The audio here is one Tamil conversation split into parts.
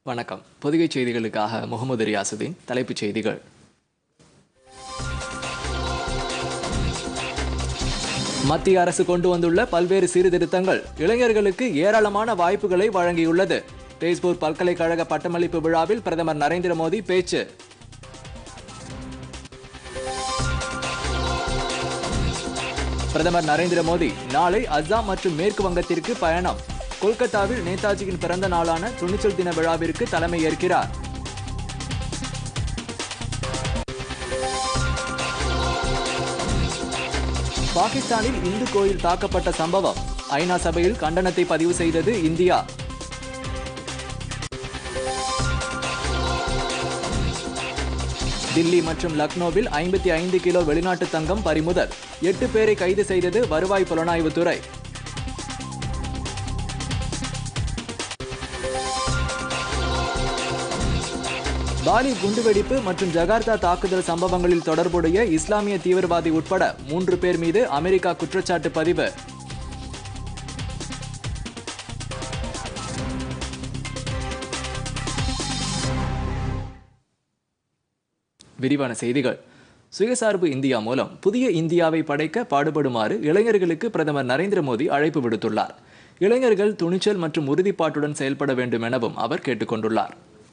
வணக்கம் பொதிகை செய்திகளுக்காக முகமது ரியாசுதீன் தலைப்புச் செய்திகள் மத்திய அரசு கொண்டு வந்துள்ள பல்வேறு சீர்திருத்தங்கள் இளைஞர்களுக்கு ஏராளமான வாய்ப்புகளை வழங்கியுள்ளது தேஸ்பூர் பல்கலைக்கழக பட்டமளிப்பு விழாவில் பிரதமர் நரேந்திர மோடி பேச்சு பிரதமர் நரேந்திர மோடி நாளை அஸ்ஸாம் மற்றும் மேற்கு வங்கத்திற்கு பயணம் கொல்கத்தாவில் நேதாஜியின் பிறந்த நாளான துணிச்சல் தின விழாவிற்கு தலைமை ஏற்கிறார் பாகிஸ்தானில் இந்து கோயில் தாக்கப்பட்ட சம்பவம் ஐநா சபையில் கண்டனத்தை பதிவு செய்தது இந்தியா தில்லி மற்றும் லக்னோவில் ஐம்பத்தி ஐந்து கிலோ வெளிநாட்டு தங்கம் பறிமுதல் எட்டு பேரை கைது செய்தது வருவாய் புலனாய்வுத்துறை பாலி குண்டுவெடிப்பு மற்றும் ஜகார்த்தா தாக்குதல் சம்பவங்களில் தொடர்புடைய இஸ்லாமிய தீவிரவாதி உட்பட மூன்று பேர் மீது அமெரிக்கா குற்றச்சாட்டு பதிவு விரிவான செய்திகள் சுயசார்பு இந்தியா மூலம் புதிய இந்தியாவை படைக்க பாடுபடுமாறு இளைஞர்களுக்கு பிரதமர் நரேந்திர மோடி அழைப்பு விடுத்துள்ளார் இளைஞர்கள் துணிச்சல் மற்றும் உறுதிப்பாட்டுடன் செயல்பட வேண்டும் எனவும் அவர் கேட்டுக்கொண்டுள்ளார்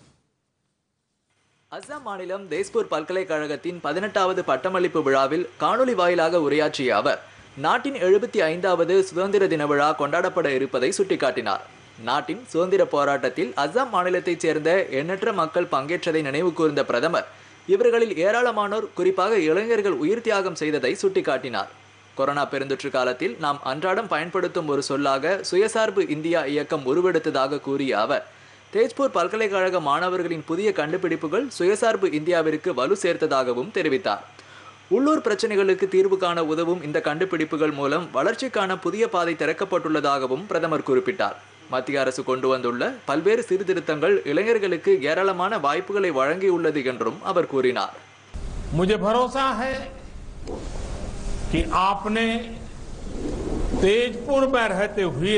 அஸ்ஸாம் மாநிலம் தேஸ்பூர் பல்கலைக்கழகத்தின் பதினெட்டாவது பட்டமளிப்பு விழாவில் காணொலி வாயிலாக உரையாற்றிய அவர் நாட்டின் எழுபத்தி ஐந்தாவது சுதந்திர தின விழா கொண்டாடப்பட இருப்பதை சுட்டிக்காட்டினார் நாட்டின் சுதந்திர போராட்டத்தில் அஸ்ஸாம் மாநிலத்தைச் சேர்ந்த எண்ணற்ற மக்கள் பங்கேற்றதை நினைவு கூர்ந்த பிரதமர் இவர்களில் ஏராளமானோர் குறிப்பாக இளைஞர்கள் உயிர் தியாகம் செய்ததை சுட்டிக்காட்டினார் கொரோனா பெருந்தொற்று காலத்தில் நாம் அன்றாடம் பயன்படுத்தும் ஒரு சொல்லாக சுயசார்பு இந்தியா இயக்கம் உருவெடுத்ததாக கூறிய அவர் தேஜ்பூர் பல்கலைக்கழக மாணவர்களின் புதிய கண்டுபிடிப்புகள் சுயசார்பு இந்தியாவிற்கு வலு சேர்த்ததாகவும் தெரிவித்தார் உள்ளூர் பிரச்சனைகளுக்கு தீர்வு காண உதவும் இந்த கண்டுபிடிப்புகள் மூலம் வளர்ச்சிக்கான புதிய பாதை திறக்கப்பட்டுள்ளதாகவும் பிரதமர் குறிப்பிட்டார் மத்திய அரசு கொண்டு வந்துள்ள பல்வேறு சீர்திருத்தங்கள் இளைஞர்களுக்கு ஏராளமான வாய்ப்புகளை வழங்கியுள்ளது என்றும் அவர் கூறினார் मुझे भरोसा है कि आपने तेजपुर में रहते हुए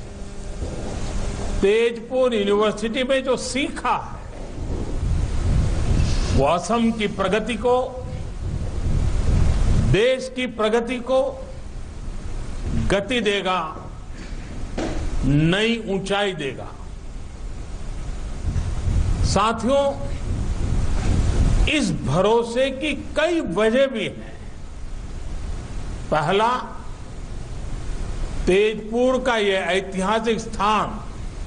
तेजपुर यूनिवर्सिटी में जो सीखा है वो असम की प्रगति को देश की प्रगति को गति देगा नई ऊंचाई देगा साथियों इस भरोसे की कई वजह भी हैं पहला तेजपुर का यह ऐतिहासिक स्थान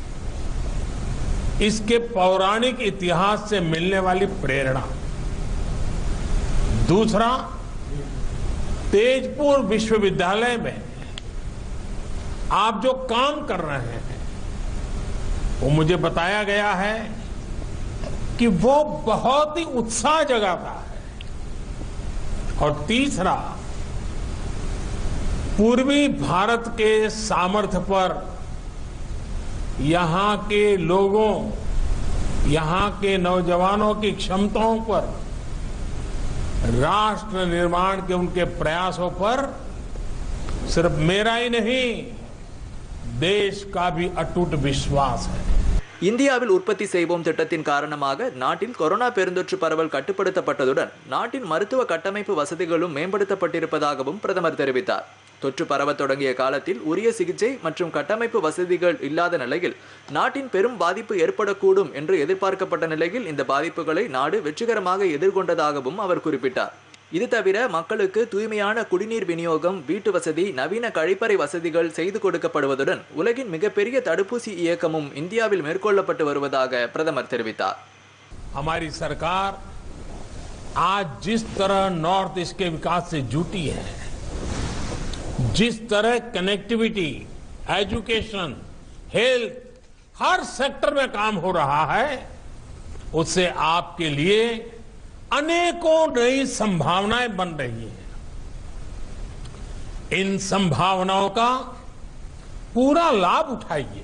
इसके पौराणिक इतिहास से मिलने वाली प्रेरणा दूसरा तेजपुर विश्वविद्यालय में आप जो काम कर रहे हैं वो मुझे बताया गया है कि वो बहुत ही उत्साह जगाता है और तीसरा पूर्वी भारत के सामर्थ्य पर यहां के लोगों यहां के नौजवानों की क्षमताओं पर राष्ट्र निर्माण के उनके प्रयासों पर सिर्फ मेरा ही नहीं देश का भी अटूट विश्वास है இந்தியாவில் உற்பத்தி செய்வோம் திட்டத்தின் காரணமாக நாட்டில் கொரோனா பெருந்தொற்று பரவல் கட்டுப்படுத்தப்பட்டதுடன் நாட்டின் மருத்துவ கட்டமைப்பு வசதிகளும் மேம்படுத்தப்பட்டிருப்பதாகவும் பிரதமர் தெரிவித்தார் தொற்று பரவத் தொடங்கிய காலத்தில் உரிய சிகிச்சை மற்றும் கட்டமைப்பு வசதிகள் இல்லாத நிலையில் நாட்டின் பெரும் பாதிப்பு ஏற்படக்கூடும் என்று எதிர்பார்க்கப்பட்ட நிலையில் இந்த பாதிப்புகளை நாடு வெற்றிகரமாக எதிர்கொண்டதாகவும் அவர் குறிப்பிட்டார் இது தவிர மக்களுக்கு தூய்மையான குடிநீர் விநியோகம் வீட்டு வசதி நவீன கழிப்பறை வசதிகள் செய்து கொடுக்கப்படுவதுடன் உலகின் மிகப்பெரிய தடுப்பூசி இயக்கமும் இந்தியாவில் மேற்கொள்ளப்பட்டு வருவதாக பிரதமர் தெரிவித்தார் हमारी सरकार आज जिस तरह नॉर्थ ईस्ट के विकास से जुटी है जिस तरह कनेक्टिविटी एजुकेशन हेल्थ हर सेक्टर में काम हो रहा है उससे आपके लिए अनेकों नई संभावनाएं बन रही हैं इन संभावनाओं का पूरा लाभ उठाइए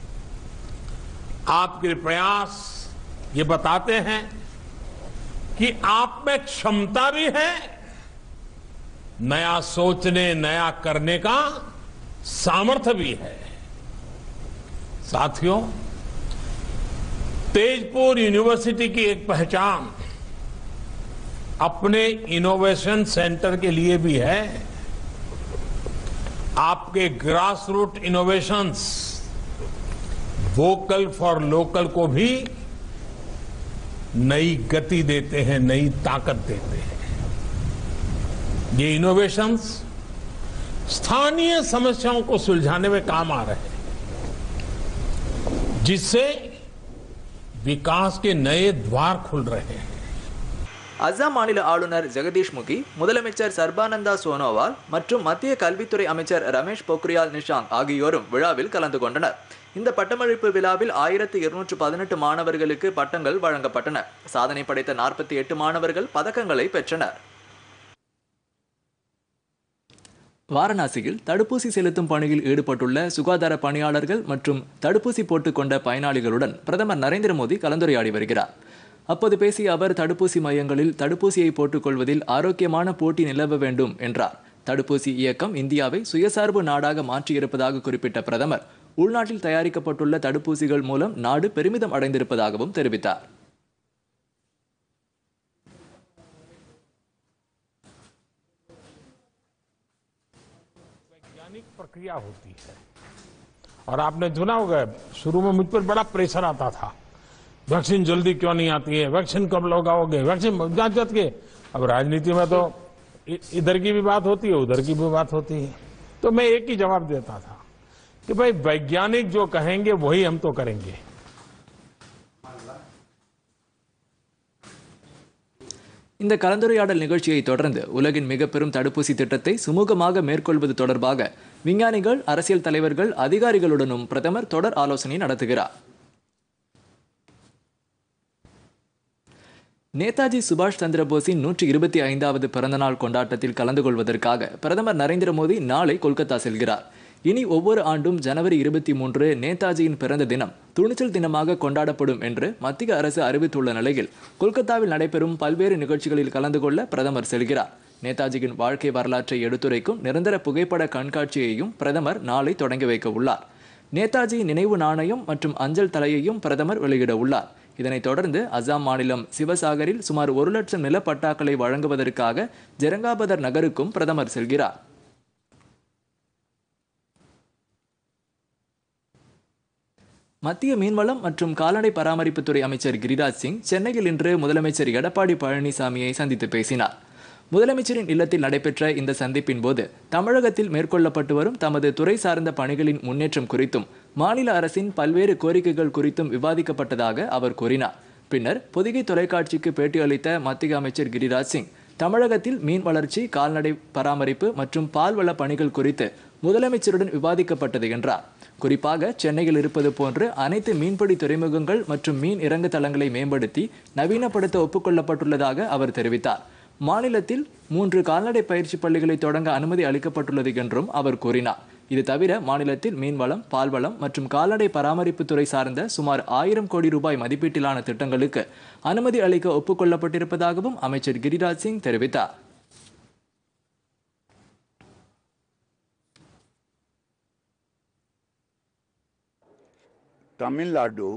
आपके प्रयास ये बताते हैं कि आप में क्षमता भी है नया सोचने नया करने का सामर्थ्य भी है साथियों तेजपुर यूनिवर्सिटी की एक पहचान अपने इनोवेशन सेंटर के लिए भी है आपके grass root innovations vocal for local को भी नई गति देते हैं नई ताकत देते हैं ये इनोवेशंस स्थानीय समस्याओं को सुलझाने में काम आ रहे हैं जिससे विकास के नए द्वार खुल रहे हैं அஸ்ஸாம் மாநில ஆளுநர் ஜெகதீஷ் முகி முதலமைச்சர் சர்பானந்தா சோனோவால் மற்றும் மத்திய கல்வித்துறை அமைச்சர் ரமேஷ் பொக்ரியால் நிஷாங்க் ஆகியோரும் விழாவில் கலந்து கொண்டனர் இந்த பட்டமளிப்பு விழாவில் ஆயிரத்து இருநூற்று பதினெட்டு மாணவர்களுக்கு பட்டங்கள் வழங்கப்பட்டன சாதனை படைத்த நாற்பத்தி எட்டு மாணவர்கள் பதக்கங்களை பெற்றனர் வாரணாசியில் தடுப்பூசி செலுத்தும் பணியில் ஈடுபட்டுள்ள சுகாதார பணியாளர்கள் மற்றும் தடுப்பூசி போட்டுக்கொண்ட பயனாளிகளுடன் பிரதமர் நரேந்திர மோடி கலந்துரையாடி வருகிறார் அப்போது பேசிய அவர் தடுப்பூசி மையங்களில் தடுப்பூசியை போட்டுக்கொள்வதில் ஆரோக்கியமான போட்டி நிலவ வேண்டும் என்றார் தடுப்பூசி இயக்கம் இந்தியாவை சுயசார்பு நாடாக மாற்றியிருப்பதாக குறிப்பிட்ட பிரதமர் உள்நாட்டில் தயாரிக்கப்பட்டுள்ள தடுப்பூசிகள் மூலம் நாடு பெருமிதம் அடைந்திருப்பதாகவும் தெரிவித்தார் वैज्ञानिक प्रक्रिया होती है और आपने सुना होगा शुरू में मुझ पर बड़ा प्रेशर आता था वैक्सीन जल्दी क्यों नहीं आती है वैक्सीन कब लगाओगे वैक्सीन जांच जात के अब राजनीति में तो इ- इधर की भी बात होती है उधर की भी बात होती है तो मैं एक ही जवाब देता था कि भाई वैज्ञानिक जो कहेंगे वही हम तो करेंगे இந்த கலந்துரையாடல் நிகழ்ச்சியை தொடர்ந்து உலகின் மிக பெரும் தடுப்பூசி திட்டத்தை சுமூகமாக மேற்கொள்வது தொடர்பாக விஞ்ஞானிகள் அரசியல் தலைவர்கள் அதிகாரிகளுடனும் பிரதமர் தொடர் ஆலோசனை நடத்துகிறார் நேதாஜி சுபாஷ் சந்திர போஸின் நூற்றி இருபத்தி ஐந்தாவது பிறந்தநாள் கொண்டாட்டத்தில் கலந்து கொள்வதற்காக பிரதமர் நரேந்திர மோடி நாளை கொல்கத்தா செல்கிறார் இனி ஒவ்வொரு ஆண்டும் ஜனவரி இருபத்தி மூன்று நேதாஜியின் பிறந்த தினம் துணிச்சல் தினமாக கொண்டாடப்படும் என்று மத்திய அரசு அறிவித்துள்ள நிலையில் கொல்கத்தாவில் நடைபெறும் பல்வேறு நிகழ்ச்சிகளில் கலந்து கொள்ள பிரதமர் செல்கிறார் நேதாஜியின் வாழ்க்கை வரலாற்றை எடுத்துரைக்கும் நிரந்தர புகைப்பட கண்காட்சியையும் பிரதமர் நாளை தொடங்கி வைக்க உள்ளார் நேதாஜி நினைவு நாணயம் மற்றும் அஞ்சல் தலையையும் பிரதமர் வெளியிட உள்ளார் இதனைத் தொடர்ந்து அசாம் மாநிலம் சிவசாகரில் சுமார் ஒரு லட்சம் நிலப்பட்டாக்களை வழங்குவதற்காக ஜெரங்காபதர் நகருக்கும் பிரதமர் செல்கிறார் மத்திய மீன்வளம் மற்றும் கால்நடை பராமரிப்புத்துறை அமைச்சர் கிரிராஜ் சிங் சென்னையில் இன்று முதலமைச்சர் எடப்பாடி பழனிசாமியை சந்தித்து பேசினார் முதலமைச்சரின் இல்லத்தில் நடைபெற்ற இந்த சந்திப்பின் போது தமிழகத்தில் மேற்கொள்ளப்பட்டு வரும் தமது துறை சார்ந்த பணிகளின் முன்னேற்றம் குறித்தும் மாநில அரசின் பல்வேறு கோரிக்கைகள் குறித்தும் விவாதிக்கப்பட்டதாக அவர் கூறினார் பின்னர் பொதிகை தொலைக்காட்சிக்கு பேட்டியளித்த மத்திய அமைச்சர் கிரிராஜ் சிங் தமிழகத்தில் மீன் வளர்ச்சி கால்நடை பராமரிப்பு மற்றும் பால்வள பணிகள் குறித்து முதலமைச்சருடன் விவாதிக்கப்பட்டது என்றார் குறிப்பாக சென்னையில் இருப்பது போன்று அனைத்து மீன்பிடி துறைமுகங்கள் மற்றும் மீன் இறங்கு தளங்களை மேம்படுத்தி நவீனப்படுத்த ஒப்புக்கொள்ளப்பட்டுள்ளதாக அவர் தெரிவித்தார் மாநிலத்தில் மூன்று கால்நடை பயிற்சி பள்ளிகளை தொடங்க அனுமதி அளிக்கப்பட்டுள்ளது என்றும் அவர் கூறினார் இது தவிர மாநிலத்தில் மீன்வளம் பால்வளம் மற்றும் கால்நடை பராமரிப்புத்துறை சார்ந்த சுமார் ஆயிரம் கோடி ரூபாய் மதிப்பீட்டிலான திட்டங்களுக்கு அனுமதி அளிக்க ஒப்புக்கொள்ளப்பட்டிருப்பதாகவும் அமைச்சர் கிரிராஜ் சிங் தெரிவித்தார் तमिलनाडु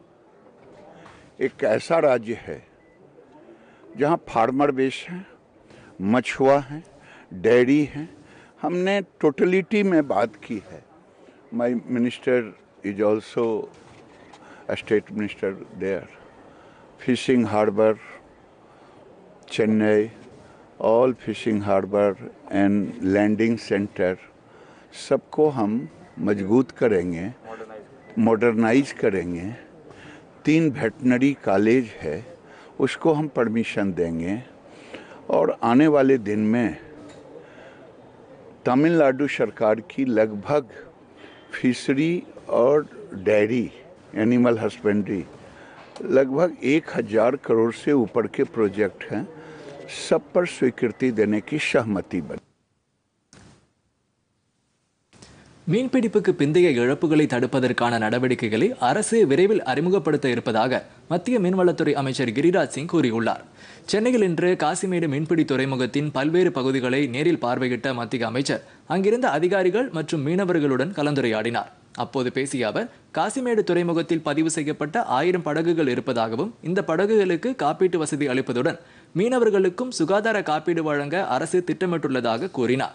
एक ऐसा राज्य है जहाँ फार्मर बेस है मछुआ है डेयरी है हमने टोटलिटी में बात की है my minister is also state minister there fishing harbour Chennai all fishing harbour and landing centre सबको हम मजबूत करेंगे मॉडर्नाइज करेंगे तीन वेटनरी कॉलेज है उसको हम परमिशन देंगे और आने वाले दिन में तमिलनाडु सरकार की लगभग फिशरी और डेयरी एनिमल हस्बेंड्री लगभग एक हजार करोड़ से ऊपर के प्रोजेक्ट हैं सब पर स्वीकृति देने की सहमति बनी மீன்பிடிப்புக்கு பிந்தைய இழப்புகளை தடுப்பதற்கான நடவடிக்கைகளை அரசு விரைவில் அறிமுகப்படுத்த இருப்பதாக மத்திய மீன்வளத்துறை அமைச்சர் கிரிராஜ் சிங் கூறியுள்ளார் சென்னையில் இன்று காசிமேடு மீன்பிடி துறைமுகத்தின் பல்வேறு பகுதிகளை நேரில் பார்வையிட்ட மத்திய அமைச்சர் அங்கிருந்த அதிகாரிகள் மற்றும் மீனவர்களுடன் கலந்துரையாடினார் அப்போது பேசிய அவர் காசிமேடு துறைமுகத்தில் பதிவு செய்யப்பட்ட ஆயிரம் படகுகள் இருப்பதாகவும் இந்த படகுகளுக்கு காப்பீட்டு வசதி அளிப்பதுடன் மீனவர்களுக்கும் சுகாதார காப்பீடு வழங்க அரசு திட்டமிட்டுள்ளதாக கூறினார்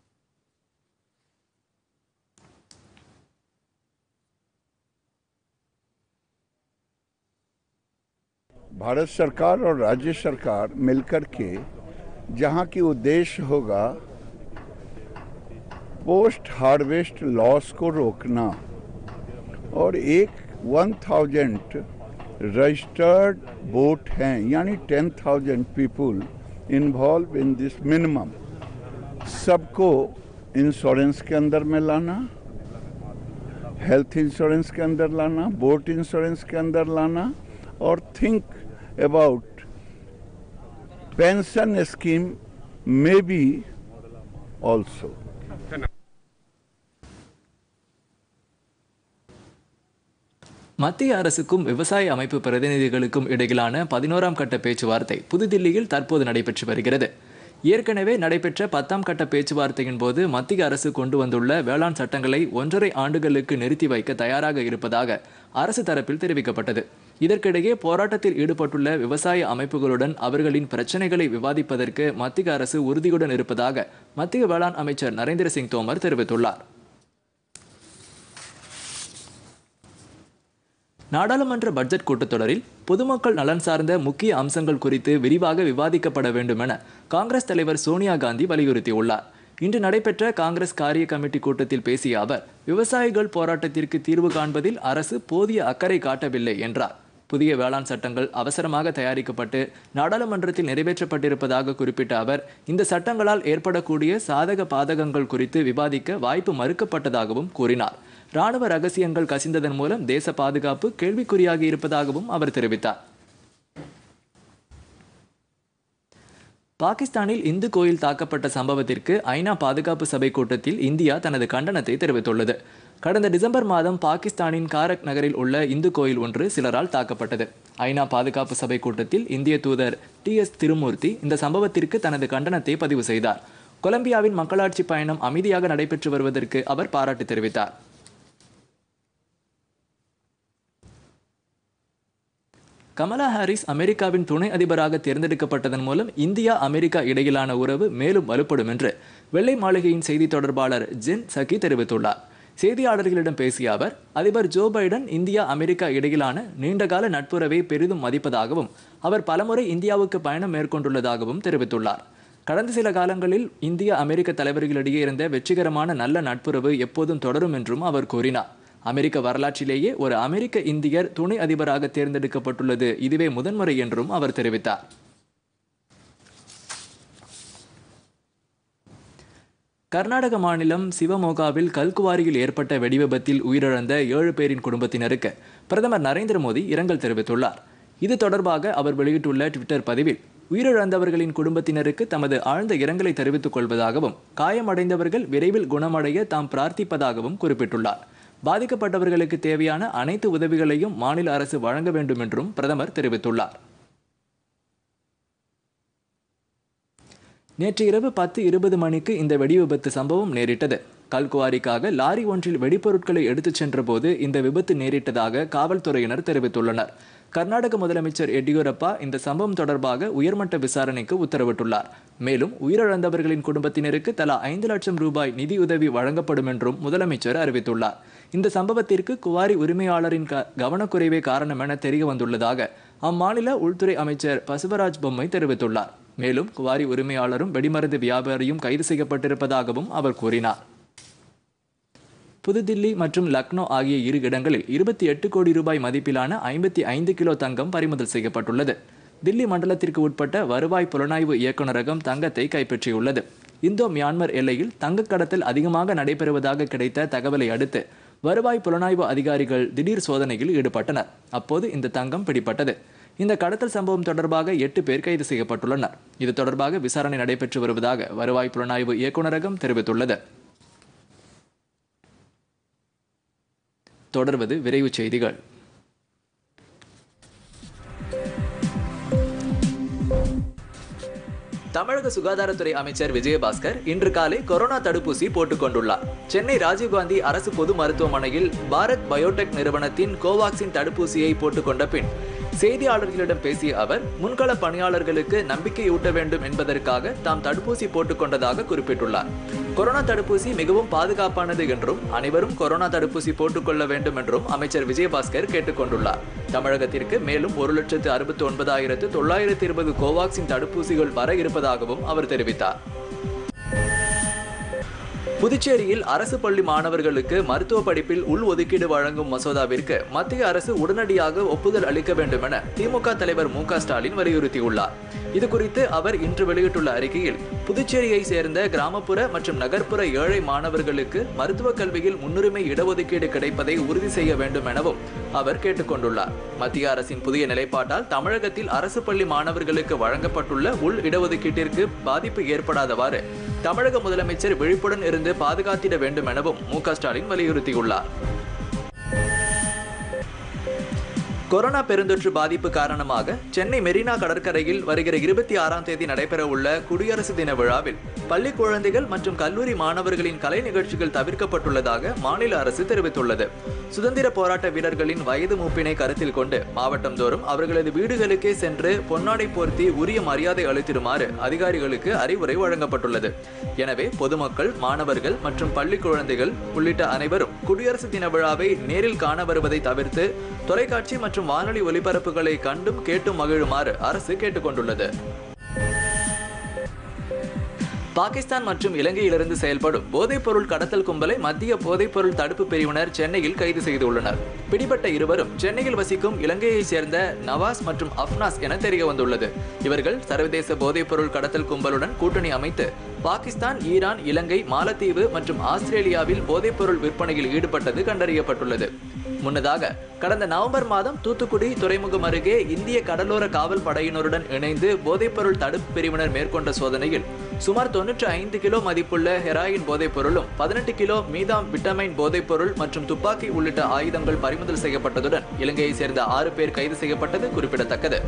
भारत सरकार और राज्य सरकार मिलकर के जहाँ की उद्देश्य होगा पोस्ट हार्वेस्ट लॉस को रोकना और एक वन थाउजेंड रजिस्टर्ड बोट हैं यानी ten thousand people involve in this minimum सबको इंश्योरेंस के अंदर में लाना हेल्थ इंश्योरेंस के अंदर लाना बोट इंश्योरेंस के अंदर लाना और think about pension scheme maybe also மத்திய அரசுக்கும் விவசாய அமைப்பு பிரதிநிதிகளுக்கும் இடையிலான பதினோராம் கட்ட பேச்சுவார்த்தை புதுதில்லியில் தற்போது நடைபெற்று வருகிறது ஏற்கனவே நடைபெற்ற பத்தாம் கட்ட பேச்சுவார்த்தையின் போது மத்திய அரசு கொண்டு வந்துள்ள வேளாண் சட்டங்களை ஒன்றரை ஆண்டுகளுக்கு நிறுத்தி வைக்க தயாராக இருப்பதாக அரசு தரப்பில் தெரிவிக்கப்பட்டது இதற்கிடையே போராட்டத்தில் ஈடுபட்டுள்ள விவசாய அமைப்புகளுடன் அவர்களின் பிரச்சனைகளை விவாதிப்பதற்கு மத்திய அரசு உறுதியுடன் இருப்பதாக மத்திய வேளாண் அமைச்சர் நரேந்திர சிங் தோமர் தெரிவித்துள்ளார் நாடாளுமன்ற பட்ஜெட் கூட்டத்தொடரில் பொதுமக்கள் நலன் சார்ந்த முக்கிய அம்சங்கள் குறித்து விரிவாக விவாதிக்கப்பட வேண்டும் என காங்கிரஸ் தலைவர் சோனியா காந்தி வலியுறுத்தியுள்ளார் இன்று நடைபெற்ற காங்கிரஸ் காரிய கமிட்டி கூட்டத்தில் பேசிய அவர் விவசாயிகள் போராட்டத்திற்கு தீர்வு காண்பதில் அரசு போதிய அக்கறை காட்டவில்லை என்றார் புதிய வேளாண் சட்டங்கள் அவசரமாக தயாரிக்கப்பட்டு நாடாளுமன்றத்தில் நிறைவேற்றப்பட்டிருப்பதாக குறிப்பிட்ட அவர் இந்த சட்டங்களால் ஏற்படக்கூடிய சாதக பாதகங்கள் குறித்து விவாதிக்க வாய்ப்பு மறுக்கப்பட்டதாகவும் கூறினார் ராணுவ ரகசியங்கள் கசிந்ததன் மூலம் தேச பாதுகாப்பு கேள்விக்குறியாகி இருப்பதாகவும் அவர் தெரிவித்தார் பாகிஸ்தானில் இந்து கோயில் தாக்கப்பட்ட சம்பவத்திற்கு ஐநா பாதுகாப்பு சபை கூட்டத்தில் இந்தியா தனது கண்டனத்தை தெரிவித்துள்ளது கடந்த டிசம்பர் மாதம் பாகிஸ்தானின் காரக் நகரில் உள்ள இந்து கோயில் ஒன்று சிலரால் தாக்கப்பட்டது ஐநா பாதுகாப்பு சபை கூட்டத்தில் இந்திய தூதர் டி எஸ் திருமூர்த்தி இந்த சம்பவத்திற்கு தனது கண்டனத்தை பதிவு செய்தார் கொலம்பியாவின் மக்களாட்சி பயணம் அமைதியாக நடைபெற்று வருவதற்கு அவர் பாராட்டு தெரிவித்தார் கமலா ஹாரிஸ் அமெரிக்காவின் துணை அதிபராக தேர்ந்தெடுக்கப்பட்டதன் மூலம் இந்தியா அமெரிக்கா இடையிலான உறவு மேலும் வலுப்படும் என்று வெள்ளை மாளிகையின் செய்தி தொடர்பாளர் ஜென் சகி தெரிவித்துள்ளார் செய்தியாளர்களிடம் பேசிய அவர் அதிபர் ஜோ பைடன் இந்தியா அமெரிக்கா இடையிலான நீண்டகால நட்புறவை பெரிதும் மதிப்பதாகவும் அவர் பலமுறை இந்தியாவுக்கு பயணம் மேற்கொண்டுள்ளதாகவும் தெரிவித்துள்ளார் கடந்த சில காலங்களில் இந்திய அமெரிக்க தலைவர்களிடையே இருந்த வெற்றிகரமான நல்ல நட்புறவு எப்போதும் தொடரும் என்றும் அவர் கூறினார் அமெரிக்க வரலாற்றிலேயே ஒரு அமெரிக்க இந்தியர் துணை அதிபராக தேர்ந்தெடுக்கப்பட்டுள்ளது இதுவே முதன்முறை என்றும் அவர் தெரிவித்தார் கர்நாடக மாநிலம் சிவமோகாவில் கல்குவாரியில் ஏற்பட்ட வெடிவிபத்தில் உயிரிழந்த ஏழு பேரின் குடும்பத்தினருக்கு பிரதமர் நரேந்திர மோடி இரங்கல் தெரிவித்துள்ளார் இது தொடர்பாக அவர் வெளியிட்டுள்ள ட்விட்டர் பதிவில் உயிரிழந்தவர்களின் குடும்பத்தினருக்கு தமது ஆழ்ந்த இரங்கலை தெரிவித்துக் கொள்வதாகவும் காயமடைந்தவர்கள் விரைவில் குணமடைய தாம் பிரார்த்திப்பதாகவும் குறிப்பிட்டுள்ளார் பாதிக்கப்பட்டவர்களுக்கு தேவையான அனைத்து உதவிகளையும் மாநில அரசு வழங்க வேண்டும் என்றும் பிரதமர் தெரிவித்துள்ளார் நேற்று இரவு பத்து இருபது மணிக்கு இந்த வெடிவிபத்து சம்பவம் நேரிட்டது கல்குவாரிக்காக லாரி ஒன்றில் வெடிப்பொருட்களை எடுத்துச் சென்றபோது இந்த விபத்து நேரிட்டதாக காவல்துறையினர் தெரிவித்துள்ளனர் கர்நாடக முதலமைச்சர் எடியூரப்பா இந்த சம்பவம் தொடர்பாக உயர்மட்ட விசாரணைக்கு உத்தரவிட்டுள்ளார் மேலும் உயிரிழந்தவர்களின் குடும்பத்தினருக்கு தலா ஐந்து லட்சம் ரூபாய் நிதியுதவி வழங்கப்படும் என்றும் முதலமைச்சர் அறிவித்துள்ளார் இந்த சம்பவத்திற்கு குவாரி உரிமையாளரின் க கவனக்குறைவே காரணம் என தெரிய வந்துள்ளதாக அம்மாநில உள்துறை அமைச்சர் பசுவராஜ் பொம்மை தெரிவித்துள்ளார் மேலும் குவாரி உரிமையாளரும் வெடிமருந்து வியாபாரியும் கைது செய்யப்பட்டிருப்பதாகவும் அவர் கூறினார் புதுதில்லி மற்றும் லக்னோ ஆகிய இரு இடங்களில் இருபத்தி எட்டு கோடி ரூபாய் மதிப்பிலான ஐம்பத்தி ஐந்து கிலோ தங்கம் பறிமுதல் செய்யப்பட்டுள்ளது தில்லி மண்டலத்திற்கு உட்பட்ட வருவாய் புலனாய்வு இயக்குநரகம் தங்கத்தை கைப்பற்றியுள்ளது இந்தோ மியான்மர் எல்லையில் தங்கக் கடத்தல் அதிகமாக நடைபெறுவதாக கிடைத்த தகவலை அடுத்து வருவாய் புலனாய்வு அதிகாரிகள் திடீர் சோதனையில் ஈடுபட்டனர் அப்போது இந்த தங்கம் பிடிப்பட்டது இந்த கடத்தல் சம்பவம் தொடர்பாக எட்டு பேர் கைது செய்யப்பட்டுள்ளனர் இது தொடர்பாக விசாரணை நடைபெற்று வருவதாக வருவாய் புலனாய்வு இயக்குநரகம் தெரிவித்துள்ளது தொடர்வது விரைவு செய்திகள் தமிழக சுகாதாரத்துறை அமைச்சர் விஜயபாஸ்கர் இன்று காலை கொரோனா தடுப்பூசி போட்டுக் கொண்டுள்ளார் சென்னை ராஜீவ்காந்தி அரசு பொது மருத்துவமனையில் பாரத் பயோடெக் நிறுவனத்தின் கோவாக்சின் தடுப்பூசியை போட்டுக்கொண்ட பின் செய்தியாளர்களிடம் பேசிய அவர் முன்கள பணியாளர்களுக்கு நம்பிக்கையூட்ட வேண்டும் என்பதற்காக தாம் தடுப்பூசி போட்டுக் கொண்டதாக குறிப்பிட்டுள்ளார் கொரோனா தடுப்பூசி மிகவும் பாதுகாப்பானது என்றும் அனைவரும் கொரோனா தடுப்பூசி போட்டுக்கொள்ள வேண்டும் என்றும் அமைச்சர் விஜயபாஸ்கர் கேட்டுக்கொண்டுள்ளார் தமிழகத்திற்கு மேலும் ஒரு லட்சத்து அறுபத்தி ஒன்பதாயிரத்து தொள்ளாயிரத்து இருபது கோவாக்சின் தடுப்பூசிகள் வர இருப்பதாகவும் அவர் தெரிவித்தார் புதுச்சேரியில் அரசு பள்ளி மாணவர்களுக்கு மருத்துவ படிப்பில் உள் ஒதுக்கீடு வழங்கும் மசோதாவிற்கு மத்திய அரசு உடனடியாக ஒப்புதல் அளிக்க வேண்டும் என திமுக தலைவர் மு க ஸ்டாலின் வலியுறுத்தியுள்ளார் இது குறித்து அவர் இன்று வெளியிட்டுள்ள அறிக்கையில் புதுச்சேரியை சேர்ந்த கிராமப்புற மற்றும் நகர்ப்புற ஏழை மாணவர்களுக்கு மருத்துவ கல்வியில் முன்னுரிமை இடஒதுக்கீடு கிடைப்பதை உறுதி செய்ய வேண்டும் எனவும் அவர் கேட்டுக்கொண்டுள்ளார் மத்திய அரசின் புதிய நிலைப்பாட்டால் தமிழகத்தில் அரசு பள்ளி மாணவர்களுக்கு வழங்கப்பட்டுள்ள உள் இடஒதுக்கீட்டிற்கு பாதிப்பு ஏற்படாதவாறு தமிழக முதலமைச்சர் விழிப்புடன் இருந்து பாதுகாத்திட வேண்டும் எனவும் மு க ஸ்டாலின் வலியுறுத்தியுள்ளார் கொரோனா பெருந்தொற்று பாதிப்பு காரணமாக சென்னை மெரினா கடற்கரையில் வருகிற இருபத்தி ஆறாம் தேதி நடைபெறவுள்ள குடியரசு தின விழாவில் பள்ளி குழந்தைகள் மற்றும் கல்லூரி மாணவர்களின் கலை நிகழ்ச்சிகள் தவிர்க்கப்பட்டுள்ளதாக மாநில அரசு தெரிவித்துள்ளது சுதந்திர போராட்ட வீரர்களின் வயது மூப்பினை கருத்தில் கொண்டு மாவட்டம் தோறும் அவர்களது வீடுகளுக்கே சென்று பொன்னாடை போர்த்தி உரிய மரியாதை அளித்திடுமாறு அதிகாரிகளுக்கு அறிவுரை வழங்கப்பட்டுள்ளது எனவே பொதுமக்கள் மாணவர்கள் மற்றும் பள்ளி குழந்தைகள் உள்ளிட்ட அனைவரும் குடியரசு தின விழாவை நேரில் காண வருவதை தவிர்த்து தொலைக்காட்சி மற்றும் வானொலி ஒலிபரப்புகளை கண்டும் கேட்டும் மகிழுமாறு அரசு கேட்டுக்கொண்டுள்ளது பாகிஸ்தான் மற்றும் இலங்கையிலிருந்து செயல்படும் போதைப்பொருள் கடத்தல் கும்பலை மத்திய போதைப்பொருள் தடுப்பு பிரிவினர் சென்னையில் கைது செய்துள்ளனர் பிடிபட்ட இருவரும் சென்னையில் வசிக்கும் இலங்கையைச் சேர்ந்த நவாஸ் மற்றும் அப்னாஸ் என தெரிய வந்துள்ளது இவர்கள் சர்வதேச போதைப்பொருள் கடத்தல் கும்பலுடன் கூட்டணி அமைத்து பாகிஸ்தான் ஈரான் இலங்கை மாலத்தீவு மற்றும் ஆஸ்திரேலியாவில் போதைப்பொருள் விற்பனையில் ஈடுபட்டது கண்டறியப்பட்டுள்ளது முன்னதாக கடந்த நவம்பர் மாதம் தூத்துக்குடி துறைமுகம் அருகே இந்திய கடலோர காவல் படையினருடன் இணைந்து போதைப்பொருள் தடுப்பு பிரிவினர் மேற்கொண்ட சோதனையில் சுமார் தொன்னூற்றி ஐந்து கிலோ மதிப்புள்ள ஹெராயின் போதைப் பொருளும் பதினெட்டு கிலோ மீதாம் விட்டமைன் போதைப் பொருள் மற்றும் துப்பாக்கி உள்ளிட்ட ஆயுதங்கள் பறிமுதல் செய்யப்பட்டதுடன் இலங்கையைச் சேர்ந்த ஆறு பேர் கைது செய்யப்பட்டது குறிப்பிடத்தக்கது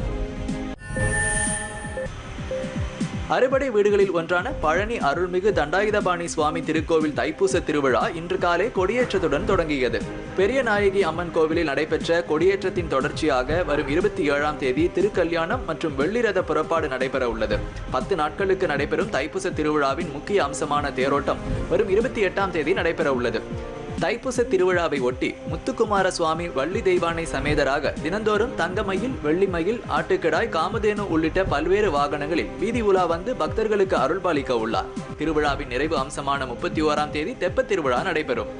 அறுபடை வீடுகளில் ஒன்றான பழனி அருள்மிகு தண்டாயுதபாணி சுவாமி திருக்கோவில் தைப்பூச திருவிழா இன்று காலை கொடியேற்றத்துடன் தொடங்கியது பெரிய நாயகி அம்மன் கோவிலில் நடைபெற்ற கொடியேற்றத்தின் தொடர்ச்சியாக வரும் இருபத்தி ஏழாம் தேதி திருக்கல்யாணம் மற்றும் வெள்ளிரத புறப்பாடு நடைபெற உள்ளது பத்து நாட்களுக்கு நடைபெறும் தைப்பூச திருவிழாவின் முக்கிய அம்சமான தேரோட்டம் வரும் இருபத்தி எட்டாம் தேதி நடைபெற உள்ளது தைப்பூச திருவிழாவை ஒட்டி முத்துக்குமார சுவாமி வள்ளி தெய்வானை சமேதராக தினந்தோறும் தங்கமயில் வெள்ளிமயில் ஆட்டுக்கிடாய் காமதேனு உள்ளிட்ட பல்வேறு வாகனங்களில் வீதி உலா வந்து பக்தர்களுக்கு அருள்பாலிக்க உள்ளார் திருவிழாவின் நிறைவு அம்சமான முப்பத்தி ஓராம் தேதி தெப்பத் திருவிழா நடைபெறும்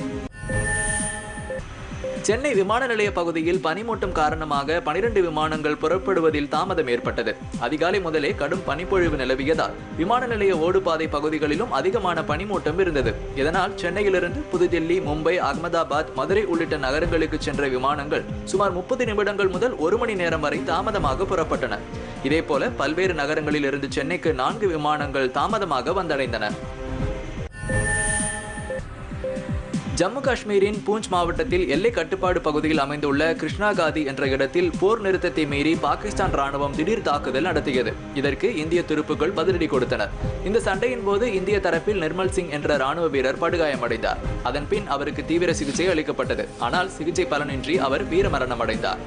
சென்னை விமான நிலைய பகுதியில் பனிமூட்டம் காரணமாக பனிரெண்டு விமானங்கள் புறப்படுவதில் தாமதம் ஏற்பட்டது அதிகாலை முதலே கடும் பனிப்பொழிவு நிலவியதால் விமான நிலைய ஓடுபாதை பகுதிகளிலும் அதிகமான பனிமூட்டம் இருந்தது இதனால் சென்னையிலிருந்து புதுதில்லி மும்பை அகமதாபாத் மதுரை உள்ளிட்ட நகரங்களுக்கு சென்ற விமானங்கள் சுமார் முப்பது நிமிடங்கள் முதல் ஒரு மணி நேரம் வரை தாமதமாக புறப்பட்டன இதேபோல பல்வேறு நகரங்களில் இருந்து சென்னைக்கு நான்கு விமானங்கள் தாமதமாக வந்தடைந்தன ஜம்மு காஷ்மீரின் பூஞ்ச் மாவட்டத்தில் எல்லை கட்டுப்பாடு பகுதியில் அமைந்துள்ள கிருஷ்ணாகாதி என்ற இடத்தில் போர் நிறுத்தத்தை மீறி பாகிஸ்தான் ராணுவம் திடீர் தாக்குதல் நடத்தியது இதற்கு இந்திய துருப்புகள் பதிலடி கொடுத்தனர் இந்த சண்டையின் போது இந்திய தரப்பில் நிர்மல் சிங் என்ற ராணுவ வீரர் படுகாயமடைந்தார் அதன் பின் அவருக்கு தீவிர சிகிச்சை அளிக்கப்பட்டது ஆனால் சிகிச்சை பலனின்றி அவர் வீரமரணம் அடைந்தார்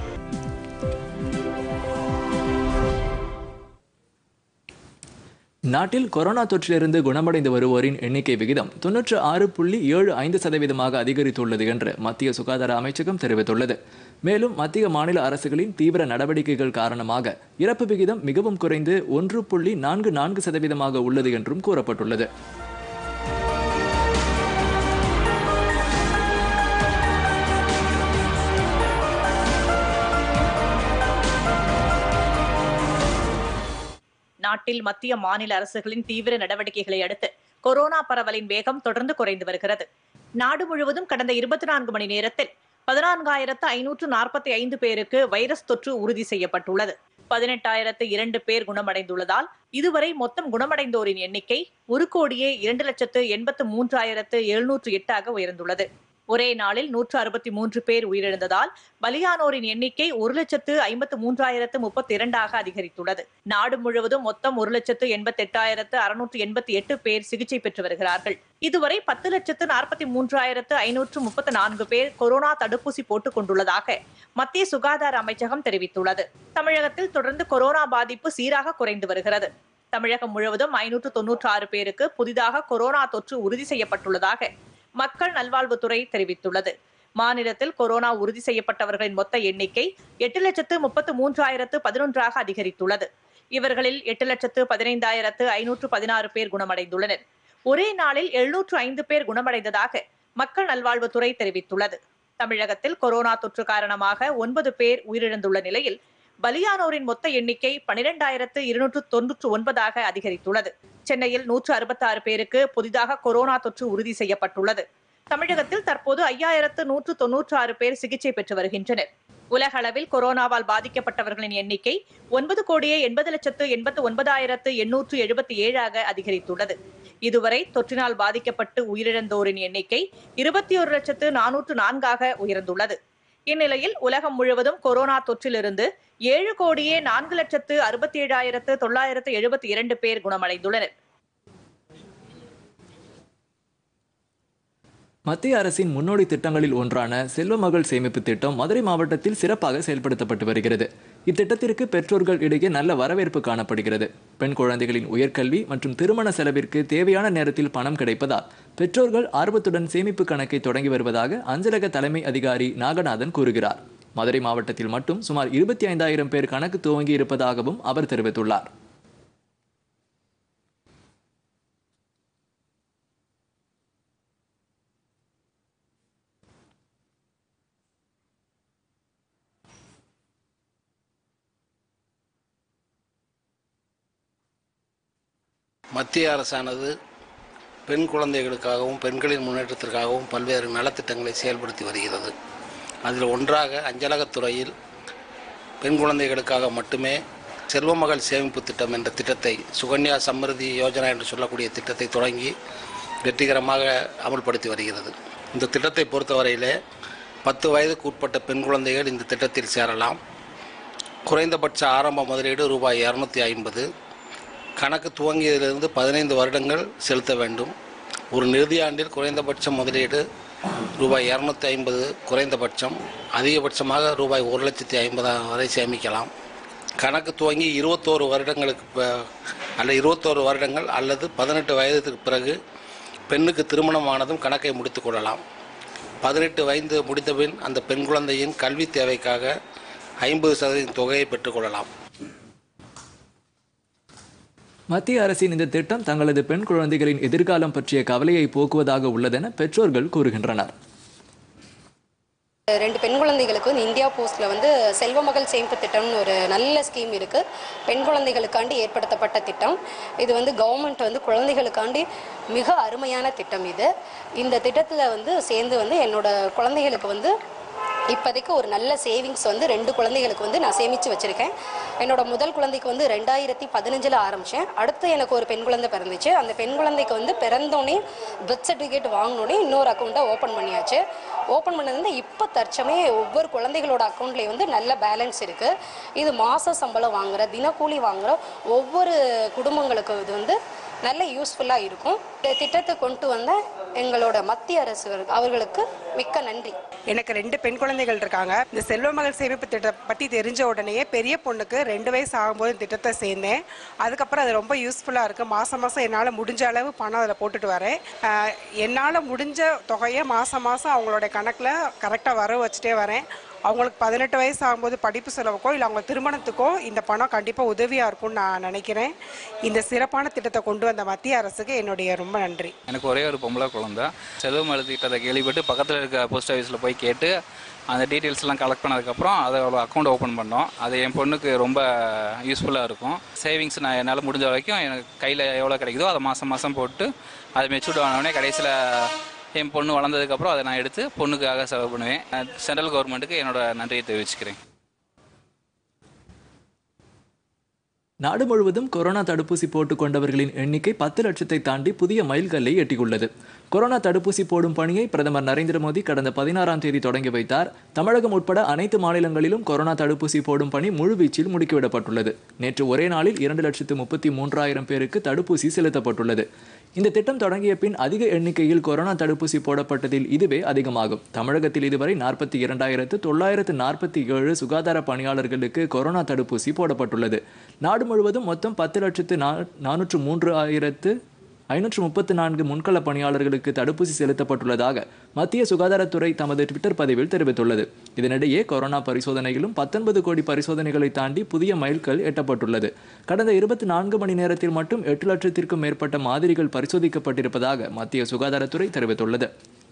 நாட்டில் கொரோனா தொற்றிலிருந்து குணமடைந்து வருவோரின் எண்ணிக்கை விகிதம் தொன்னூற்று ஆறு புள்ளி ஏழு ஐந்து சதவீதமாக அதிகரித்துள்ளது என்று மத்திய சுகாதார அமைச்சகம் தெரிவித்துள்ளது மேலும் மத்திய மாநில அரசுகளின் தீவிர நடவடிக்கைகள் காரணமாக இறப்பு விகிதம் மிகவும் குறைந்து ஒன்று புள்ளி நான்கு நான்கு சதவீதமாக உள்ளது என்றும் கூறப்பட்டுள்ளது நாட்டில் மத்திய மாநில அரசுகளின் தீவிர நடவடிக்கைகளை அடுத்து கொரோனா பரவலின் வேகம் தொடர்ந்து குறைந்து வருகிறது நாடு முழுவதும் கடந்த இருபத்தி நான்கு மணி நேரத்தில் பதினான்காயிரத்து ஐநூற்று நாற்பத்தி ஐந்து பேருக்கு வைரஸ் தொற்று உறுதி செய்யப்பட்டுள்ளது பதினெட்டாயிரத்து இரண்டு பேர் குணமடைந்துள்ளதால் இதுவரை மொத்தம் குணமடைந்தோரின் எண்ணிக்கை ஒரு கோடியே இரண்டு லட்சத்து எண்பத்து மூன்றாயிரத்து எழுநூற்று எட்டாக உயர்ந்துள்ளது ஒரே நாளில் நூற்று அறுபத்தி மூன்று பேர் உயிரிழந்ததால் பலியானோரின் எண்ணிக்கை ஒரு லட்சத்து ஐம்பத்து மூன்றாயிரத்து முப்பத்தி இரண்டாக அதிகரித்துள்ளது நாடு முழுவதும் மொத்தம் ஒரு லட்சத்து எண்பத்தி எட்டாயிரத்து அறுநூற்று எண்பத்தி எட்டு பேர் சிகிச்சை பெற்று வருகிறார்கள் இதுவரை பத்து லட்சத்து நாற்பத்தி மூன்றாயிரத்து ஐநூற்று முப்பத்தி நான்கு பேர் கொரோனா தடுப்பூசி போட்டுக் கொண்டுள்ளதாக மத்திய சுகாதார அமைச்சகம் தெரிவித்துள்ளது தமிழகத்தில் தொடர்ந்து கொரோனா பாதிப்பு சீராக குறைந்து வருகிறது தமிழகம் முழுவதும் ஐநூற்று தொன்னூற்று ஆறு பேருக்கு புதிதாக கொரோனா தொற்று உறுதி செய்யப்பட்டுள்ளதாக மக்கள் நல்வாழ்வுத்துறை தெரிவித்துள்ளது மாநிலத்தில் கொரோனா உறுதி செய்யப்பட்டவர்களின் மொத்த எண்ணிக்கை எட்டு லட்சத்து முப்பத்து மூன்றாயிரத்து பதினொன்றாக அதிகரித்துள்ளது இவர்களில் எட்டு லட்சத்து பதினைந்தாயிரத்து ஐநூற்று பதினாறு பேர் குணமடைந்துள்ளனர் ஒரே நாளில் எழுநூற்று ஐந்து பேர் குணமடைந்ததாக மக்கள் நல்வாழ்வுத்துறை தெரிவித்துள்ளது தமிழகத்தில் கொரோனா தொற்று காரணமாக ஒன்பது பேர் உயிரிழந்துள்ள நிலையில் பலியானோரின் மொத்த எண்ணிக்கை பனிரெண்டாயிரத்து இருநூற்று தொன்னூற்று ஒன்பதாக அதிகரித்துள்ளது சென்னையில் நூற்று அறுபத்தாறு பேருக்கு புதிதாக கொரோனா தொற்று உறுதி செய்யப்பட்டுள்ளது தமிழகத்தில் தற்போது ஐயாயிரத்து நூற்று தொன்னூற்று ஆறு பேர் சிகிச்சை பெற்று வருகின்றனர் உலக அளவில் கொரோனாவால் பாதிக்கப்பட்டவர்களின் எண்ணிக்கை ஒன்பது கோடியே எண்பது லட்சத்து எண்பத்து ஒன்பதாயிரத்து எண்ணூற்று எழுபத்தி ஏழாக அதிகரித்துள்ளது இதுவரை தொற்றினால் பாதிக்கப்பட்டு உயிரிழந்தோரின் எண்ணிக்கை இருபத்தி ஒரு லட்சத்து நானூற்று நான்காக உயர்ந்துள்ளது இந்நிலையில் உலகம் முழுவதும் கொரோனா தொற்றிலிருந்து ஏழு கோடியே நான்கு லட்சத்து அறுபத்தி ஏழாயிரத்து தொள்ளாயிரத்து எழுபத்தி இரண்டு பேர் குணமடைந்துள்ளனர் மத்திய அரசின் முன்னோடி திட்டங்களில் ஒன்றான செல்வமகள் சேமிப்பு திட்டம் மதுரை மாவட்டத்தில் சிறப்பாக செயல்படுத்தப்பட்டு வருகிறது இத்திட்டத்திற்கு பெற்றோர்கள் இடையே நல்ல வரவேற்பு காணப்படுகிறது பெண் குழந்தைகளின் உயர்கல்வி மற்றும் திருமண செலவிற்கு தேவையான நேரத்தில் பணம் கிடைப்பதால் பெற்றோர்கள் ஆர்வத்துடன் சேமிப்பு கணக்கை தொடங்கி வருவதாக அஞ்சலக தலைமை அதிகாரி நாகநாதன் கூறுகிறார் மதுரை மாவட்டத்தில் மட்டும் சுமார் இருபத்தி ஐந்தாயிரம் பேர் கணக்கு துவங்கி இருப்பதாகவும் அவர் தெரிவித்துள்ளார் மத்திய அரசானது பெண் குழந்தைகளுக்காகவும் பெண்களின் முன்னேற்றத்திற்காகவும் பல்வேறு நலத்திட்டங்களை செயல்படுத்தி வருகிறது அதில் ஒன்றாக அஞ்சலகத்துறையில் பெண் குழந்தைகளுக்காக மட்டுமே செல்வமகள் சேமிப்பு திட்டம் என்ற திட்டத்தை சுகன்யா சம்ருதி யோஜனா என்று சொல்லக்கூடிய திட்டத்தை தொடங்கி வெற்றிகரமாக அமல்படுத்தி வருகிறது இந்த திட்டத்தை பொறுத்தவரையிலே பத்து வயதுக்கு உட்பட்ட பெண் குழந்தைகள் இந்த திட்டத்தில் சேரலாம் குறைந்தபட்ச ஆரம்ப முதலீடு ரூபாய் இரநூத்தி ஐம்பது கணக்கு துவங்கியதிலிருந்து பதினைந்து வருடங்கள் செலுத்த வேண்டும் ஒரு நிதியாண்டில் குறைந்தபட்ச முதலீடு ரூபாய் இரநூத்தி ஐம்பது குறைந்தபட்சம் அதிகபட்சமாக ரூபாய் ஒரு லட்சத்தி ஐம்பதாயிரம் வரை சேமிக்கலாம் கணக்கு துவங்கி இருபத்தோரு வருடங்களுக்கு ப- அல்ல இருபத்தோரு வருடங்கள் அல்லது பதினெட்டு வயதுக்கு பிறகு பெண்ணுக்கு திருமணமானதும் கணக்கை முடித்துக் கொள்ளலாம் பதினெட்டு வயது முடித்தபின் அந்த பெண் குழந்தையின் கல்வி தேவைக்காக ஐம்பது சதவீத தொகையை பெற்றுக்கொள்ளலாம் மத்திய அரசின் இந்த திட்டம் தங்களது பெண் குழந்தைகளின் எதிர்காலம் பற்றிய கவலையை போக்குவதாக உள்ளதென பெற்றோர்கள் கூறுகின்றனர் ரெண்டு பெண் குழந்தைகளுக்கு வந்து இந்தியா போஸ்ட்டில் வந்து செல்வமகள் சேமிப்பு திட்டம்னு ஒரு நல்ல ஸ்கீம் இருக்குது பெண் குழந்தைகளுக்காண்டி ஏற்படுத்தப்பட்ட திட்டம் இது வந்து கவர்மெண்ட் வந்து குழந்தைகளுக்காண்டி மிக அருமையான திட்டம் இது இந்த திட்டத்தில் வந்து சேர்ந்து வந்து என்னோட குழந்தைகளுக்கு வந்து இப்போதைக்கு ஒரு நல்ல சேவிங்ஸ் வந்து ரெண்டு குழந்தைகளுக்கு வந்து நான் சேமித்து வச்சுருக்கேன் என்னோட முதல் குழந்தைக்கு வந்து ரெண்டாயிரத்தி பதினஞ்சில் ஆரம்பித்தேன் அடுத்து எனக்கு ஒரு பெண் குழந்தை பிறந்துச்சு அந்த பெண் குழந்தைக்கு வந்து பிறந்தோடனே பர்த் சர்டிஃபிகேட் வாங்கினோடனே இன்னொரு அக்கௌண்ட்டை ஓப்பன் பண்ணியாச்சு ஓப்பன் பண்ணதுலேருந்து இப்போ தற்சமே ஒவ்வொரு குழந்தைகளோட அக்கௌண்ட்லேயும் வந்து நல்ல பேலன்ஸ் இருக்குது இது மாத சம்பளம் வாங்குற தினக்கூலி வாங்குற ஒவ்வொரு குடும்பங்களுக்கு இது வந்து நல்ல யூஸ்ஃபுல்லாக இருக்கும் இந்த திட்டத்தை கொண்டு வந்த எங்களோட மத்திய அரசு அவர்களுக்கு மிக்க நன்றி எனக்கு ரெண்டு பெண் குழந்தைகள் இருக்காங்க இந்த செல்வமகள் சேமிப்பு திட்டம் பற்றி தெரிஞ்ச உடனேயே பெரிய பொண்ணுக்கு ரெண்டு வயசு ஆகும்போது இந்த திட்டத்தை சேர்ந்தேன் அதுக்கப்புறம் அது ரொம்ப யூஸ்ஃபுல்லாக இருக்குது மாதம் மாதம் என்னால் முடிஞ்ச அளவு பணம் அதில் போட்டுட்டு வரேன் ஆஹ் என்னால் முடிஞ்ச தொகையை மாதம் மாதம் அவங்களோட கணக்கில் கரெக்டாக வர வச்சுட்டே வரேன் அவங்களுக்கு பதினெட்டு வயசு ஆகும்போது படிப்பு செலவுக்கோ இல்லை அவங்க திருமணத்துக்கோ இந்த பணம் கண்டிப்பாக உதவியாக இருக்கும்னு நான் நினைக்கிறேன் இந்த சிறப்பான திட்டத்தை கொண்டு வந்த மத்திய அரசுக்கு என்னுடைய ரொம்ப நன்றி எனக்கு ஒரே ஒரு பொம்பளை குழந்தை செல்வம் எழுதிக்கிட்டதை கேள்விப்பட்டு பக்கத்தில் இருக்க போஸ்ட் ஆஃபீஸில் போய் கேட்டு அந்த டீட்டெயில்ஸ்லாம் கலெக்ட் பண்ணதுக்கப்புறம் அதோட அக்கௌண்ட் ஓப்பன் பண்ணோம் அது என் பொண்ணுக்கு ரொம்ப யூஸ்ஃபுல்லாக இருக்கும் சேவிங்ஸ் நான் என்னால் முடிஞ்ச வரைக்கும் எனக்கு கையில் எவ்வளோ கிடைக்குதோ அதை மாதம் மாதம் போட்டு அது மெச்சூர்ட் ஆனவுடனே கடைசியில் என் பொண்ணு வளர்ந்ததுக்கப்புறம் அதை நான் எடுத்து பொண்ணுக்காக செலவு பண்ணுவேன் சென்ட்ரல் கவர்மெண்ட்டுக்கு என்னோட நன்றியை தெரிவிச்சுக்கிறேன் நாடு முழுவதும் கொரோனா தடுப்பூசி போட்டுக் கொண்டவர்களின் எண்ணிக்கை பத்து லட்சத்தை தாண்டி புதிய மைல்கல்லை எட்டியுள்ளது கொரோனா தடுப்பூசி போடும் பணியை பிரதமர் நரேந்திர மோடி கடந்த பதினாறாம் தேதி தொடங்கி வைத்தார் தமிழகம் உட்பட அனைத்து மாநிலங்களிலும் கொரோனா தடுப்பூசி போடும் பணி முழுவீச்சில் முடுக்கிவிடப்பட்டுள்ளது நேற்று ஒரே நாளில் இரண்டு லட்சத்து முப்பத்தி மூன்றாயிரம் பேருக்கு தடுப்பூசி செலுத்தப்பட்டுள்ளது இந்த திட்டம் தொடங்கிய பின் அதிக எண்ணிக்கையில் கொரோனா தடுப்பூசி போடப்பட்டதில் இதுவே அதிகமாகும் தமிழகத்தில் இதுவரை நாற்பத்தி இரண்டாயிரத்து தொள்ளாயிரத்து நாற்பத்தி ஏழு சுகாதார பணியாளர்களுக்கு கொரோனா தடுப்பூசி போடப்பட்டுள்ளது நாடு முழுவதும் மொத்தம் பத்து லட்சத்து நானூற்று மூன்று ஆயிரத்து ஐநூற்று முப்பத்து நான்கு முன்கள பணியாளர்களுக்கு தடுப்பூசி செலுத்தப்பட்டுள்ளதாக மத்திய சுகாதாரத்துறை தமது ட்விட்டர் பதிவில் தெரிவித்துள்ளது இதனிடையே கொரோனா பரிசோதனையிலும் பத்தொன்பது கோடி பரிசோதனைகளை தாண்டி புதிய மைல்கல் எட்டப்பட்டுள்ளது கடந்த இருபத்தி நான்கு மணி நேரத்தில் மட்டும் எட்டு லட்சத்திற்கும் மேற்பட்ட மாதிரிகள் பரிசோதிக்கப்பட்டிருப்பதாக மத்திய சுகாதாரத்துறை தெரிவித்துள்ளது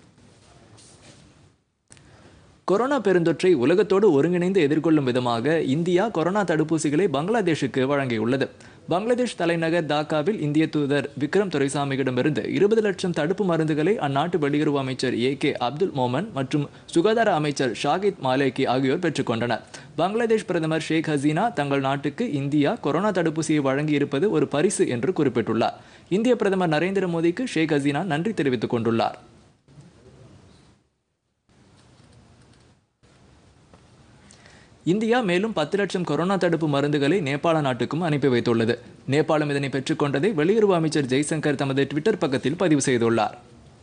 கொரோனா பெருந்தொற்றை உலகத்தோடு ஒருங்கிணைந்து எதிர்கொள்ளும் விதமாக இந்தியா கொரோனா தடுப்பூசிகளை பங்களாதேஷுக்கு வழங்கியுள்ளது பங்களாதேஷ் தலைநகர் டாக்காவில் இந்திய தூதர் விக்ரம் துரைசாமியிடமிருந்து இருபது லட்சம் தடுப்பு மருந்துகளை அந்நாட்டு வெளியுறவு அமைச்சர் ஏ கே அப்துல் மோமன் மற்றும் சுகாதார அமைச்சர் ஷாகித் மாலேக்கி ஆகியோர் பெற்றுக்கொண்டனர் பங்களாதேஷ் பிரதமர் ஷேக் ஹசீனா தங்கள் நாட்டுக்கு இந்தியா கொரோனா தடுப்பூசியை வழங்கி இருப்பது ஒரு பரிசு என்று குறிப்பிட்டுள்ளார் இந்திய பிரதமர் நரேந்திர மோடிக்கு ஷேக் ஹசீனா நன்றி தெரிவித்துக் கொண்டுள்ளார் இந்தியா மேலும் பத்து லட்சம் கொரோனா தடுப்பு மருந்துகளை நேபாள நாட்டுக்கும் அனுப்பி வைத்துள்ளது நேபாளம் இதனை பெற்றுக்கொண்டதை வெளியுறவு அமைச்சர் ஜெய்சங்கர் தமது ட்விட்டர் பக்கத்தில் பதிவு செய்துள்ளார்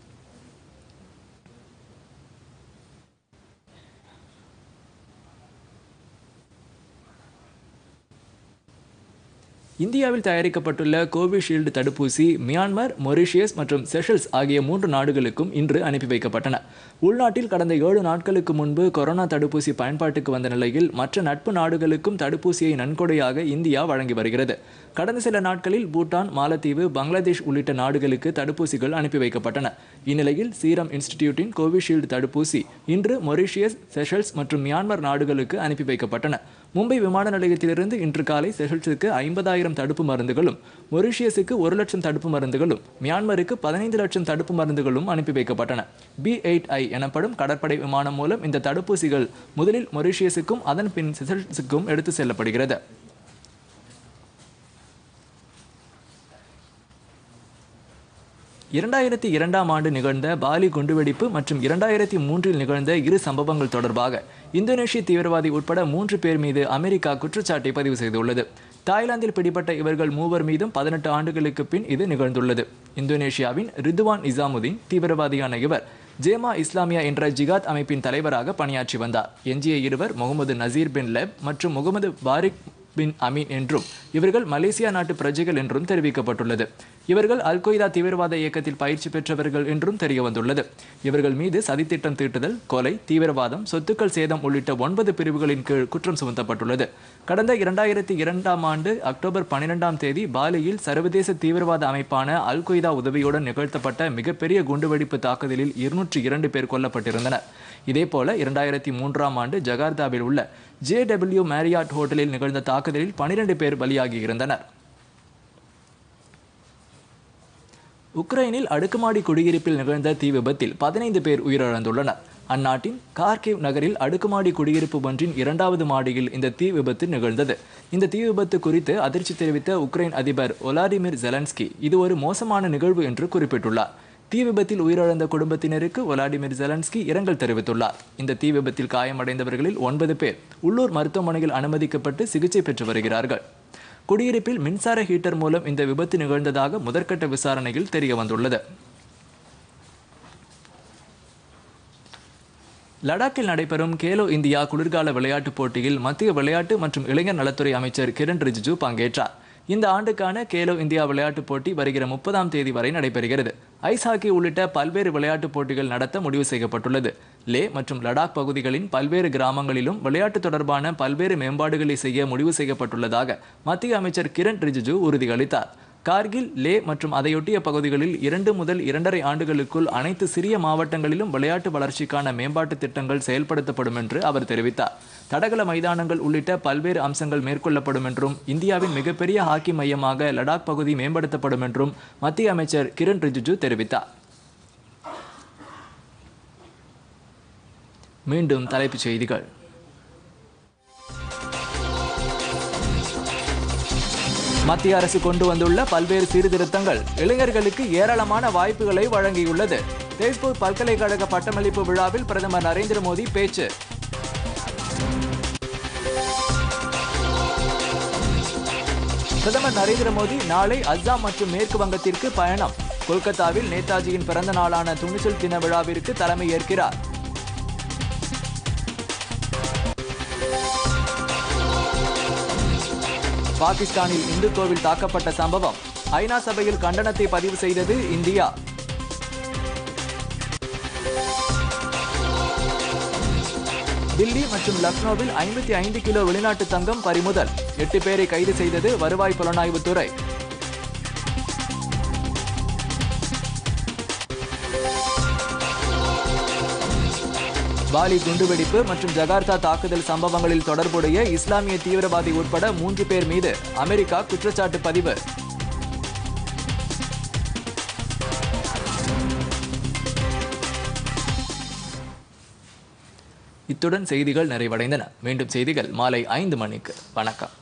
இந்தியாவில் தயாரிக்கப்பட்டுள்ள கோவிஷீல்டு தடுப்பூசி மியான்மர் மொரிஷியஸ் மற்றும் செஷல்ஸ் ஆகிய மூன்று நாடுகளுக்கும் இன்று அனுப்பி வைக்கப்பட்டன உள்நாட்டில் கடந்த ஏழு நாட்களுக்கு முன்பு கொரோனா தடுப்பூசி பயன்பாட்டுக்கு வந்த நிலையில் மற்ற நட்பு நாடுகளுக்கும் தடுப்பூசியை நன்கொடையாக இந்தியா வழங்கி வருகிறது கடந்த சில நாட்களில் பூட்டான் மாலத்தீவு பங்களாதேஷ் உள்ளிட்ட நாடுகளுக்கு தடுப்பூசிகள் அனுப்பி வைக்கப்பட்டன இந்நிலையில் சீரம் இன்ஸ்டிடியூட்டின் கோவிஷீல்டு தடுப்பூசி இன்று மொரிஷியஸ் செஷல்ஸ் மற்றும் மியான்மர் நாடுகளுக்கு அனுப்பி வைக்கப்பட்டன மும்பை விமான நிலையத்திலிருந்து இன்று காலை செஷல்ஸுக்கு ஐம்பதாயிரம் தடுப்பு மருந்துகளும் மொரிஷியஸுக்கு ஒரு லட்சம் தடுப்பு மருந்துகளும் மியான்மருக்கு பதினைந்து லட்சம் தடுப்பு மருந்துகளும் அனுப்பி வைக்கப்பட்டன பி எயிட் ஐ எனப்படும் கடற்படை விமானம் மூலம் இந்த தடுப்பூசிகள் முதலில் மொரிஷியஸுக்கும் அதன் பின் செஷல்ஸுக்கும் எடுத்து செல்லப்படுகிறது இரண்டாயிரத்தி இரண்டாம் ஆண்டு நிகழ்ந்த பாலி குண்டுவெடிப்பு மற்றும் இரண்டாயிரத்தி மூன்றில் நிகழ்ந்த இரு சம்பவங்கள் தொடர்பாக இந்தோனேஷிய தீவிரவாதி உட்பட மூன்று பேர் மீது அமெரிக்கா குற்றச்சாட்டை பதிவு செய்துள்ளது தாய்லாந்தில் பிடிபட்ட இவர்கள் மூவர் மீதும் பதினெட்டு ஆண்டுகளுக்கு பின் இது நிகழ்ந்துள்ளது இந்தோனேஷியாவின் ரிதுவான் இசாமுதீன் தீவிரவாதியான இவர் ஜேமா இஸ்லாமியா என்ற ஜிகாத் அமைப்பின் தலைவராக பணியாற்றி வந்தார் எஞ்சிய இருவர் முகமது நசீர் பின் லெப் மற்றும் முகமது பாரிக் பின் அமீன் என்றும் இவர்கள் மலேசியா நாட்டு பிரஜைகள் என்றும் தெரிவிக்கப்பட்டுள்ளது இவர்கள் அல் கொய்தா தீவிரவாத இயக்கத்தில் பயிற்சி பெற்றவர்கள் என்றும் தெரிய வந்துள்ளது இவர்கள் மீது சதித்திட்டம் தீட்டுதல் கொலை தீவிரவாதம் சொத்துக்கள் சேதம் உள்ளிட்ட ஒன்பது பிரிவுகளின் கீழ் குற்றம் சுமத்தப்பட்டுள்ளது கடந்த இரண்டாயிரத்தி இரண்டாம் ஆண்டு அக்டோபர் பன்னிரெண்டாம் தேதி பாலியில் சர்வதேச தீவிரவாத அமைப்பான அல் கொய்தா உதவியுடன் நிகழ்த்தப்பட்ட மிகப்பெரிய குண்டுவெடிப்பு தாக்குதலில் இருநூற்றி இரண்டு பேர் கொல்லப்பட்டிருந்தனர் இதேபோல இரண்டாயிரத்தி மூன்றாம் ஆண்டு ஜகார்த்தாவில் உள்ள ஜே டபிள்யூ மேரியாட் ஹோட்டலில் நிகழ்ந்த தாக்குதலில் பனிரெண்டு பேர் பலியாகியிருந்தனர் உக்ரைனில் அடுக்குமாடி குடியிருப்பில் நிகழ்ந்த தீ விபத்தில் பதினைந்து பேர் உயிரிழந்துள்ளனர் அந்நாட்டின் கார்கிவ் நகரில் அடுக்குமாடி குடியிருப்பு ஒன்றின் இரண்டாவது மாடியில் இந்த தீ விபத்து நிகழ்ந்தது இந்த தீ விபத்து குறித்து அதிர்ச்சி தெரிவித்த உக்ரைன் அதிபர் ஒலாடிமிர் ஜெலன்ஸ்கி இது ஒரு மோசமான நிகழ்வு என்று குறிப்பிட்டுள்ளார் தீ விபத்தில் உயிரிழந்த குடும்பத்தினருக்கு ஒலாடிமிர் ஜெலன்ஸ்கி இரங்கல் தெரிவித்துள்ளார் இந்த தீ விபத்தில் காயமடைந்தவர்களில் ஒன்பது பேர் உள்ளூர் மருத்துவமனையில் அனுமதிக்கப்பட்டு சிகிச்சை பெற்று வருகிறார்கள் குடியிருப்பில் மின்சார ஹீட்டர் மூலம் இந்த விபத்து நிகழ்ந்ததாக முதற்கட்ட விசாரணையில் தெரிய வந்துள்ளது லடாக்கில் நடைபெறும் கேலோ இந்தியா குளிர்கால விளையாட்டுப் போட்டியில் மத்திய விளையாட்டு மற்றும் இளைஞர் நலத்துறை அமைச்சர் கிரண் ரிஜிஜு பங்கேற்றார் இந்த ஆண்டுக்கான கேலோ இந்தியா விளையாட்டுப் போட்டி வருகிற முப்பதாம் தேதி வரை நடைபெறுகிறது ஐஸ் ஹாக்கி உள்ளிட்ட பல்வேறு விளையாட்டுப் போட்டிகள் நடத்த முடிவு செய்யப்பட்டுள்ளது லே மற்றும் லடாக் பகுதிகளின் பல்வேறு கிராமங்களிலும் விளையாட்டு தொடர்பான பல்வேறு மேம்பாடுகளை செய்ய முடிவு செய்யப்பட்டுள்ளதாக மத்திய அமைச்சர் கிரண் ரிஜிஜு உறுதியளித்தார் கார்கில் லே மற்றும் அதையொட்டிய பகுதிகளில் இரண்டு முதல் இரண்டரை ஆண்டுகளுக்குள் அனைத்து சிறிய மாவட்டங்களிலும் விளையாட்டு வளர்ச்சிக்கான மேம்பாட்டு திட்டங்கள் செயல்படுத்தப்படும் என்று அவர் தெரிவித்தார் தடகள மைதானங்கள் உள்ளிட்ட பல்வேறு அம்சங்கள் மேற்கொள்ளப்படும் என்றும் இந்தியாவின் மிகப்பெரிய ஹாக்கி மையமாக லடாக் பகுதி மேம்படுத்தப்படும் என்றும் மத்திய அமைச்சர் கிரண் ரிஜிஜு தெரிவித்தார் மீண்டும் தலைப்புச் செய்திகள் மத்திய அரசு கொண்டு வந்துள்ள பல்வேறு சீர்திருத்தங்கள் இளைஞர்களுக்கு ஏராளமான வாய்ப்புகளை வழங்கியுள்ளது தேஸ்பூர் பல்கலைக்கழக பட்டமளிப்பு விழாவில் பிரதமர் நரேந்திர மோடி பேச்சு பிரதமர் நரேந்திர மோடி நாளை அஸ்ஸாம் மற்றும் மேற்கு வங்கத்திற்கு பயணம் கொல்கத்தாவில் நேதாஜியின் பிறந்த நாளான துணிச்சல் தின விழாவிற்கு தலைமை ஏற்கிறார் பாகிஸ்தானில் இந்து கோவில் தாக்கப்பட்ட சம்பவம் ஐநா சபையில் கண்டனத்தை பதிவு செய்தது இந்தியா தில்லி மற்றும் லக்னோவில் ஐம்பத்தி ஐந்து கிலோ வெளிநாட்டு தங்கம் பறிமுதல் எட்டு பேரை கைது செய்தது வருவாய் புலனாய்வுத்துறை பாலி குண்டுவெடிப்பு மற்றும் ஜகார்த்தா தாக்குதல் சம்பவங்களில் தொடர்புடைய இஸ்லாமிய தீவிரவாதி உட்பட மூன்று பேர் மீது அமெரிக்கா குற்றச்சாட்டு பதிவு இத்துடன் செய்திகள் நிறைவடைந்தன மீண்டும் செய்திகள் மாலை ஐந்து மணிக்கு வணக்கம்